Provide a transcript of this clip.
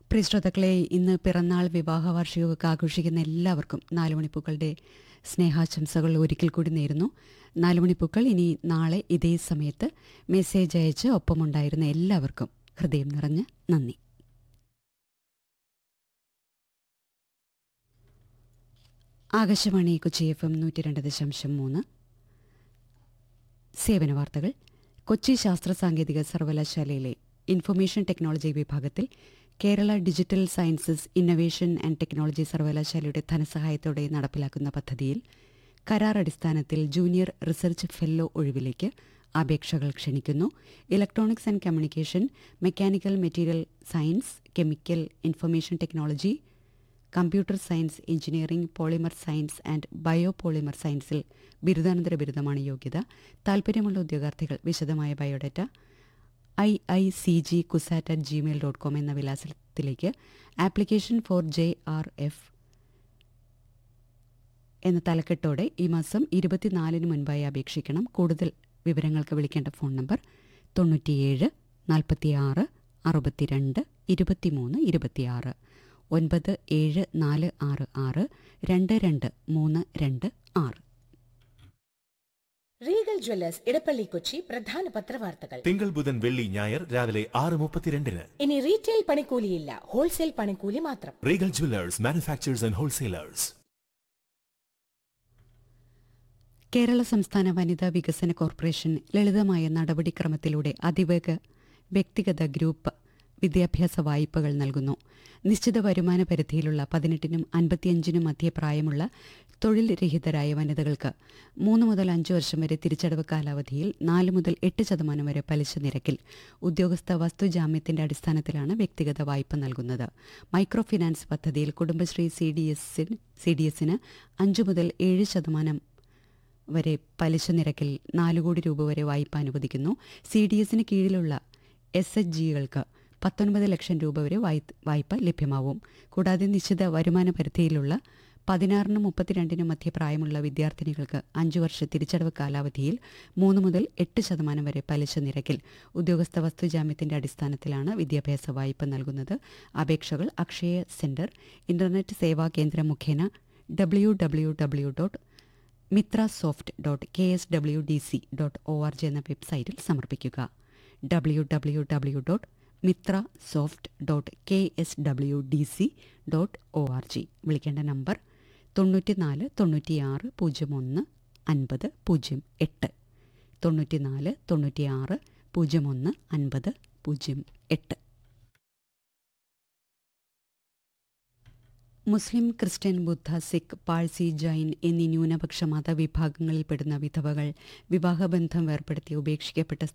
പ്രിയ ശ്രോതാക്കളെ ഇന്ന് പിറന്നാൾ വിവാഹ വാർഷികമൊക്കെ ആഘോഷിക്കുന്ന എല്ലാവർക്കും നാലുമണിപ്പൂക്കളുടെ സ്നേഹാശംസകൾ ഒരിക്കൽ കൂടി നേരുന്നു നാലുമണിപ്പൂക്കൾ ഇനി നാളെ ഇതേ സമയത്ത് മെസ്സേജ് അയച്ച് ഒപ്പമുണ്ടായിരുന്ന എല്ലാവർക്കും ഹൃദയം നിറഞ്ഞ് നന്ദി ആകാശവാണി കൊച്ചി എഫ് എം നൂറ്റി രണ്ട് ദശാംശം മൂന്ന് സേവന വാർത്തകൾ കൊച്ചി ശാസ്ത്ര സാങ്കേതിക സർവകലാശാലയിലെ ഇൻഫർമേഷൻ ടെക്നോളജി വിഭാഗത്തിൽ Kerala digital sciences innovation and technology സർവകലാശാലയുടെ ധനസഹായത്തോടെ നടപ്പിലാക്കുന്ന പദ്ധതിയിൽ കരാർ അടിസ്ഥാനത്തിൽ ജൂനിയർ റിസർച്ച് ഫെല്ലോ ഒഴിവിലേക്ക് അപേക്ഷകൾ ക്ഷണിക്കുന്നു electronics and communication mechanical material science chemical information technology computer science engineering polymer science and biopolymer സയൻസിൽ ബിരുദാനന്തര ബിരുദമാണ് യോഗ്യത താൽപ്പര്യമുള്ള ഉദ്യോഗാർത്ഥികൾ വിശദമായ biodata I I C G CUSAT at Gmail dot com എന്ന വിലാസത്തിലേക്ക് application for J R F എന്ന തലക്കെട്ടോടെ ഈ മാസം ഇരുപത്തിനാലിന് മുൻപായി അപേക്ഷിക്കണം കൂടുതൽ വിവരങ്ങൾക്ക് വിളിക്കേണ്ട ഫോൺ നമ്പർ തൊണ്ണൂറ്റിയേഴ് നാൽപ്പത്തിയാറ് അറുപത്തിരണ്ട് ഇരുപത്തിമൂന്ന് ഇരുപത്തിയാറ് ഒൻപത് ഏഴ് നാല് ആറ് ആറ് രണ്ട് രണ്ട് മൂന്ന് രണ്ട് ആറ് റീഗൽ ജ്വല്ലേഴ്സ് ഇടപ്പള്ളി കൊച്ചി പ്രധാന പത്രവാർത്തകൾ തിങ്കൾ ബുധൻ വെള്ളി ഞായർ രാവിലെ ആറ് മുപ്പത്തിരണ്ടിന് ഇനി റീറ്റെയിൽ പണിക്കൂലിയില്ല ഹോൾസെയിൽ പണിക്കൂലി മാത്രം regal jewellers manufacturers and wholesalers Kerala സംസ്ഥാന വനിതാ വികസന കോർപ്പറേഷൻ ലളിതമായ നടപടിക്രമത്തിലൂടെ അതിവേഗ വ്യക്തിഗത ഗ്രൂപ്പ് വിദ്യാഭ്യാസ വായ്പകൾ നൽകുന്നു നിശ്ചിത വരുമാന പരിധിയിലുള്ള പതിനെട്ടിനും അൻപത്തിയഞ്ചിനും മധ്യ പ്രായമുള്ള തൊഴിൽ രഹിതരായ വനിതകൾക്ക് മൂന്ന് മുതൽ അഞ്ച് വർഷം വരെ തിരിച്ചടവ് കാലാവധിയിൽ നാല് മുതൽ എട്ട് ശതമാനം വരെ പലിശ നിരക്കിൽ ഉദ്യോഗസ്ഥ വസ്തുജാമ്യത്തിന്റെ അടിസ്ഥാനത്തിലാണ് വ്യക്തിഗത വായ്പ നൽകുന്നത് മൈക്രോ ഫിനാൻസ് പദ്ധതിയിൽ കുടുംബശ്രീ സി ഡി എസിന് സി ഡി എസിന് അഞ്ച് മുതൽ ഏഴ് ശതമാനം വരെ പലിശ നിരക്കിൽ നാല് കോടി രൂപ വരെ വായ്പ അനുവദിക്കുന്നു സി ഡി എസിന് കീഴിലുള്ള എസ് എച്ച് ജികൾക്ക് പത്തൊൻപത് ലക്ഷം രൂപ വരെ വായ്- വായ്പ ലഭ്യമാവും കൂടാതെ നിശ്ചിത വരുമാന പരിധിയിലുള്ള പതിനാറിനും മുപ്പത്തിരണ്ടിനും മധ്യ പ്രായമുള്ള വിദ്യാർത്ഥിനികൾക്ക് അഞ്ചു വർഷ തിരിച്ചടവ് കാലാവധിയിൽ മൂന്ന് മുതൽ എട്ട് ശതമാനം വരെ പലിശ നിരക്കിൽ ഉദ്യോഗസ്ഥ വസ്തുജാമ്യത്തിന്റെ അടിസ്ഥാനത്തിലാണ് വിദ്യാഭ്യാസ വായ്പ നൽകുന്നത് അപേക്ഷകൾ അക്ഷയ സെന്റർ ഇന്റർനെറ്റ് സേവാ കേന്ദ്രം മുഖേന W W W dot Mitra soft dot K S W D C dot O R G എന്ന വെബ്സൈറ്റിൽ സമർപ്പിക്കുക W W W dot Mitra soft dot K S W D C dot O R G വിളിക്കേണ്ട number തൊണ്ണൂറ്റിനാല് തൊണ്ണൂറ്റിയാറ് പൂജ്യം ഒന്ന് അൻപത് പൂജ്യം എട്ട് തൊണ്ണൂറ്റിനാല് തൊണ്ണൂറ്റിയാറ് പൂജ്യം ഒന്ന് അൻപത് പൂജ്യം എട്ട് മുസ്ലിം ക്രിസ്ത്യൻ ബുദ്ധ സിഖ് പാഴ്സി ജൈൻ എന്നീ ന്യൂനപക്ഷ മതവിഭാഗങ്ങളിൽപ്പെടുന്ന വിധവകൾ വിവാഹബന്ധം വേർപ്പെടുത്തി ഉപേക്ഷിക്കപ്പെട്ട